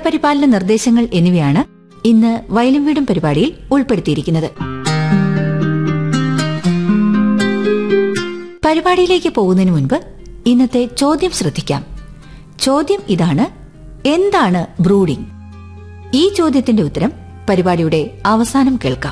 മൃഗപരിപാലന നിർദ്ദേശങ്ങൾ എന്നിവയാണ് ഇന്ന് വയലും വീടും പരിപാടിയിൽ ഉൾപ്പെടുത്തിയിരിക്കുന്നത് പരിപാടിയിലേക്ക് പോകുന്നതിന് മുൻപ് ഇന്നത്തെ ചോദ്യം ശ്രദ്ധിക്കാം ചോദ്യം ഇതാണ് എന്താണ് ബ്രൂഡിംഗ് ഈ ചോദ്യത്തിന്റെ ഉത്തരം പരിപാടിയുടെ അവസാനം കേൾക്കാം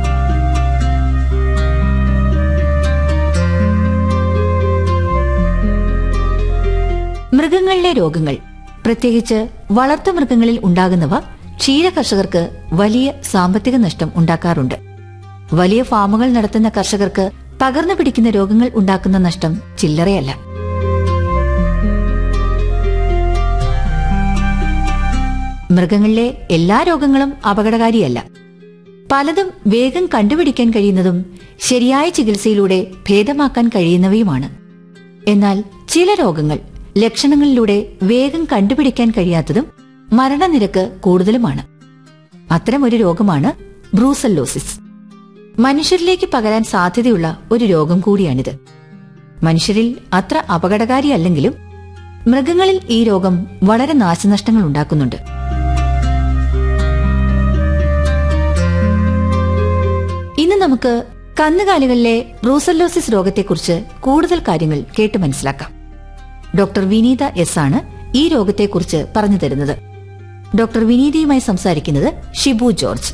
മൃഗങ്ങളിലെ രോഗങ്ങൾ പ്രത്യേകിച്ച് വളർത്തുമൃഗങ്ങളിൽ ഉണ്ടാകുന്നവ ക്ഷീര കർഷകർക്ക് വലിയ സാമ്പത്തിക നഷ്ടം ഉണ്ടാക്കാറുണ്ട് വലിയ ഫാമുകൾ നടത്തുന്ന കർഷകർക്ക് പകർന്നു പിടിക്കുന്ന രോഗങ്ങൾ ഉണ്ടാക്കുന്ന നഷ്ടം ചില്ലറയല്ല മൃഗങ്ങളിലെ എല്ലാ രോഗങ്ങളും അപകടകാരിയല്ല പലതും വേഗം കണ്ടുപിടിക്കാൻ കഴിയുന്നതും ശരിയായ ചികിത്സയിലൂടെ ഭേദമാക്കാൻ കഴിയുന്നവയുമാണ് എന്നാൽ ചില രോഗങ്ങൾ ലക്ഷണങ്ങളിലൂടെ വേഗം കണ്ടുപിടിക്കാൻ കഴിയാത്തതും മരണനിരക്ക് കൂടുതലുമാണ് അത്തരമൊരു രോഗമാണ് ബ്രൂസല്ലോസിസ് മനുഷ്യരിലേക്ക് പകരാൻ സാധ്യതയുള്ള ഒരു രോഗം കൂടിയാണിത് മനുഷ്യരിൽ അത്ര അപകടകാരിയല്ലെങ്കിലും മൃഗങ്ങളിൽ ഈ രോഗം വളരെ നാശനഷ്ടങ്ങൾ ഉണ്ടാക്കുന്നുണ്ട് ഇന്ന് നമുക്ക് കന്നുകാലികളിലെ ബ്രൂസല്ലോസിസ് രോഗത്തെക്കുറിച്ച് കൂടുതൽ കാര്യങ്ങൾ കേട്ട് മനസ്സിലാക്കാം ഡോക്ടർ വിനീത എസ് ആണ് ഈ രോഗത്തെക്കുറിച്ച് പറഞ്ഞു തരുന്നത് ഡോക്ടർ വിനീതയുമായി സംസാരിക്കുന്നത് ഷിബു ജോർജ്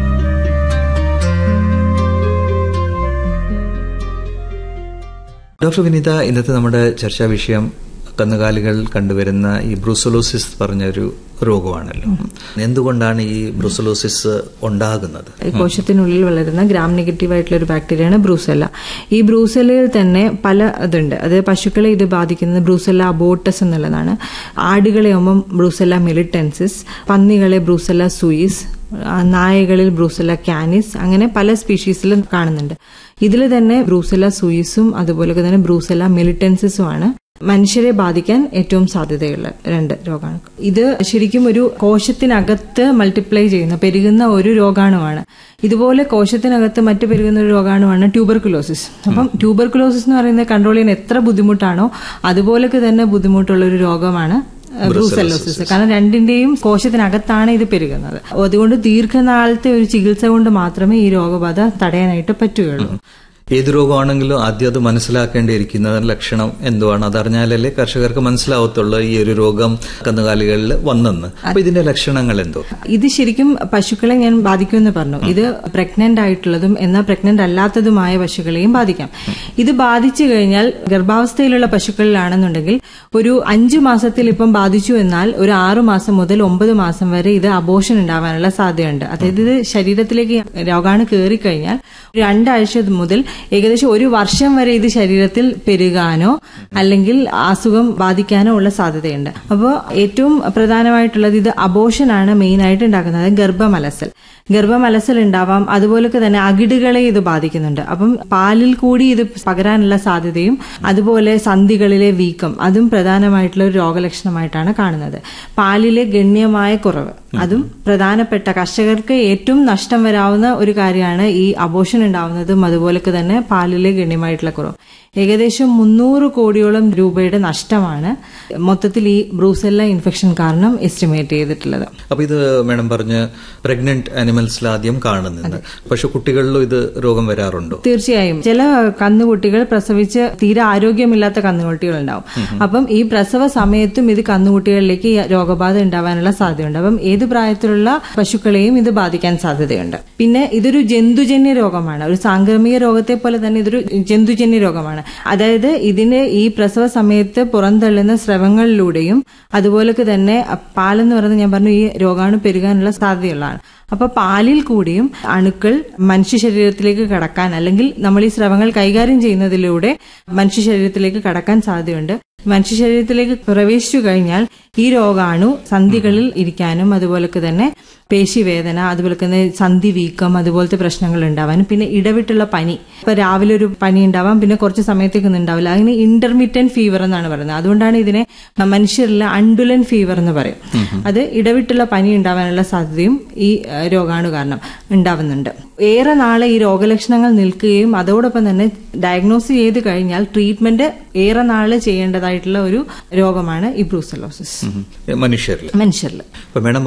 ഡോക്ടർ വിനീത ഇന്നത്തെ നമ്മുടെ ചർച്ചാ വിഷയം കന്നുകാലികൾ കണ്ടുവരുന്ന ഈ ബ്രൂസലോസിസ് പറഞ്ഞൊരു രോഗമാണല്ലോ എന്തുകൊണ്ടാണ് ഈ ബ്രൂസലോസിസ് ഉണ്ടാകുന്നത് കോശത്തിനുള്ളിൽ വളരുന്ന ഗ്രാം നെഗറ്റീവ് ആയിട്ടുള്ള ഒരു ബാക്ടീരിയയാണ് ബ്രൂസെല്ല ഈ ബ്രൂസെല്ലയിൽ തന്നെ പല ഇതുണ്ട് അത് പശുക്കളെ ഇത് ബാധിക്കുന്നത് ബ്രൂസെല്ല അബോട്ടസ് എന്നുള്ളതാണ് ആടുകളെ ആകുമ്പം ബ്രൂസെല്ല മിലിറ്റൻസിസ് പന്നികളെ ബ്രൂസെല്ല സൂയിസ് നായകളിൽ ബ്രൂസെല്ല കാനിസ് അങ്ങനെ പല സ്പീഷീസിലും കാണുന്നുണ്ട് ഇതിൽ തന്നെ ബ്രൂസെല്ല സൂയിസും അതുപോലെ തന്നെ ബ്രൂസെല്ല മിലിറ്റൻസിസുമാണ് മനുഷ്യരെ ബാധിക്കാൻ ഏറ്റവും സാധ്യതയുള്ള രണ്ട് രോഗമാണ് ഇത് ശരിക്കും ഒരു കോശത്തിനകത്ത് മൾട്ടിപ്ലൈ ചെയ്യുന്ന പെരുകുന്ന ഒരു രോഗാണുവാണ് ഇതുപോലെ കോശത്തിനകത്ത് മറ്റു പെരുകുന്ന ഒരു രോഗാണുവാണ് ട്യൂബർകുലോസിസ് അപ്പം ട്യൂബർകുലോസിസ് എന്ന് പറയുന്നത് കൺട്രോൾ ചെയ്യാൻ എത്ര ബുദ്ധിമുട്ടാണോ അതുപോലൊക്കെ തന്നെ ബുദ്ധിമുട്ടുള്ള ഒരു രോഗമാണ് ബ്രൂസെല്ലോസിസ് കാരണം രണ്ടിന്റെയും കോശത്തിനകത്താണ് ഇത് പെരുകുന്നത് അതുകൊണ്ട് ദീർഘനാളത്തെ ഒരു ചികിത്സ കൊണ്ട് മാത്രമേ ഈ രോഗബാധ തടയാനായിട്ട് പറ്റുകയുള്ളൂ ഏത് രോഗമാണെങ്കിലും ആദ്യം അത് മനസ്സിലാക്കേണ്ടിയിരിക്കുന്ന ലക്ഷണം എന്തുവാണ് അതറിഞ്ഞാലല്ലേ കർഷകർക്ക് മനസ്സിലാവത്തുള്ളൂ ഈ ഒരു രോഗം കന്നുകാലികളിൽ വന്നെന്ന് അപ്പൊ ഇതിന്റെ ലക്ഷണങ്ങൾ എന്തോ ഇത് ശരിക്കും പശുക്കളെ ഞാൻ ബാധിക്കുമെന്ന് പറഞ്ഞു ഇത് പ്രഗ്നന്റ് ആയിട്ടുള്ളതും എന്നാൽ പ്രഗ്നന്റ് അല്ലാത്തതുമായ പശുക്കളെയും ബാധിക്കാം ഇത് ബാധിച്ചു കഴിഞ്ഞാൽ ഗർഭാവസ്ഥയിലുള്ള പശുക്കളിലാണെന്നുണ്ടെങ്കിൽ ഒരു അഞ്ചു മാസത്തിൽ ഇപ്പം ബാധിച്ചു എന്നാൽ ഒരു ആറു മാസം മുതൽ ഒമ്പത് മാസം വരെ ഇത് അബോഷൻ ഉണ്ടാവാനുള്ള സാധ്യതയുണ്ട് അതായത് ഇത് ശരീരത്തിലേക്ക് രോഗാണു കയറിക്കഴിഞ്ഞാൽ രണ്ടാഴ്ച മുതൽ ഏകദേശം ഒരു വർഷം വരെ ഇത് ശരീരത്തിൽ പെരുകാനോ അല്ലെങ്കിൽ അസുഖം ബാധിക്കാനോ ഉള്ള സാധ്യതയുണ്ട് അപ്പോൾ ഏറ്റവും പ്രധാനമായിട്ടുള്ളത് ഇത് അബോഷനാണ് മെയിൻ ആയിട്ട് ഉണ്ടാക്കുന്നത് അതായത് ഗർഭമലസൽ ഗർഭമലസൽ ഉണ്ടാവാം അതുപോലൊക്കെ തന്നെ അകിടുകളെ ഇത് ബാധിക്കുന്നുണ്ട് അപ്പം പാലിൽ കൂടി ഇത് പകരാനുള്ള സാധ്യതയും അതുപോലെ സന്ധികളിലെ വീക്കം അതും പ്രധാനമായിട്ടുള്ള ഒരു രോഗലക്ഷണമായിട്ടാണ് കാണുന്നത് പാലിലെ ഗണ്യമായ കുറവ് അതും പ്രധാനപ്പെട്ട കർഷകർക്ക് ഏറ്റവും നഷ്ടം വരാവുന്ന ഒരു കാര്യമാണ് ഈ അബോഷൻ ഉണ്ടാവുന്നതും അതുപോലൊക്കെ തന്നെ പാലിലെ ഗണ്യമായിട്ടുള്ള കുറവ് ഏകദേശം മുന്നൂറ് കോടിയോളം രൂപയുടെ നഷ്ടമാണ് മൊത്തത്തിൽ ഈ ബ്രൂസെല്ല ഇൻഫെക്ഷൻ കാരണം എസ്റ്റിമേറ്റ് ചെയ്തിട്ടുള്ളത് അപ്പൊ ഇത് മേഡം പറഞ്ഞ് പ്രഗ്നന്റ് ആനിമൽസിൽ ആദ്യം കാണുന്നത് പക്ഷെ കുട്ടികളിലും ഇത് രോഗം വരാറുണ്ടോ തീർച്ചയായും ചില കന്നുകുട്ടികൾ പ്രസവിച്ച് തീരെ ആരോഗ്യമില്ലാത്ത കന്നുകുട്ടികൾ ഉണ്ടാവും അപ്പം ഈ പ്രസവ സമയത്തും ഇത് കന്നുകുട്ടികളിലേക്ക് ഈ രോഗബാധ ഉണ്ടാവാനുള്ള സാധ്യതയുണ്ട് അപ്പം ഏത് പ്രായത്തിലുള്ള പശുക്കളെയും ഇത് ബാധിക്കാൻ സാധ്യതയുണ്ട് പിന്നെ ഇതൊരു ജന്തുജന്യ രോഗമാണ് ഒരു സാംക്രമിക രോഗത്തെ പോലെ തന്നെ ഇതൊരു ജന്തുജന്യ രോഗമാണ് അതായത് ഇതിന് ഈ പ്രസവ സമയത്ത് പുറന്തള്ളുന്ന സ്രവങ്ങളിലൂടെയും അതുപോലൊക്കെ തന്നെ പാലെന്ന് പറയുന്നത് ഞാൻ പറഞ്ഞു ഈ രോഗാണു പെരുകാനുള്ള സാധ്യതയുള്ളതാണ് അപ്പൊ പാലിൽ കൂടിയും അണുക്കൾ മനുഷ്യ ശരീരത്തിലേക്ക് കടക്കാൻ അല്ലെങ്കിൽ നമ്മൾ ഈ സ്രവങ്ങൾ കൈകാര്യം ചെയ്യുന്നതിലൂടെ മനുഷ്യ ശരീരത്തിലേക്ക് കടക്കാൻ സാധ്യതയുണ്ട് മനുഷ്യ ശരീരത്തിലേക്ക് പ്രവേശിച്ചു കഴിഞ്ഞാൽ ഈ രോഗാണു സന്ധികളിൽ ഇരിക്കാനും അതുപോലൊക്കെ തന്നെ പേശിവേദന അതുപോലെ തന്നെ സന്ധി വീക്കം അതുപോലത്തെ പ്രശ്നങ്ങൾ ഉണ്ടാവാനും പിന്നെ ഇടവിട്ടുള്ള പനി ഇപ്പൊ രാവിലെ ഒരു പനി ഉണ്ടാവാം പിന്നെ കുറച്ച് സമയത്തേക്കൊന്നും ഉണ്ടാവില്ല അതിന് ഇന്റർമീഡിയന്റ് ഫീവർ എന്നാണ് പറയുന്നത് അതുകൊണ്ടാണ് ഇതിനെ മനുഷ്യരിലെ അണ്ടുലൻ ഫീവർ എന്ന് പറയും അത് ഇടവിട്ടുള്ള പനി ഉണ്ടാവാനുള്ള സാധ്യതയും ഈ രോഗാണു കാരണം ഉണ്ടാവുന്നുണ്ട് ഏറെ നാളെ ഈ രോഗലക്ഷണങ്ങൾ നിൽക്കുകയും അതോടൊപ്പം തന്നെ ഡയഗ്നോസ് ചെയ്ത് കഴിഞ്ഞാൽ ട്രീറ്റ്മെന്റ് ഏറെ നാള് ചെയ്യേണ്ടതായിട്ടുള്ള ഒരു രോഗമാണ് ഈ ബ്രൂസലോസിസ് മനുഷ്യരിൽ മനുഷ്യരിൽ ഇപ്പൊ മേഡം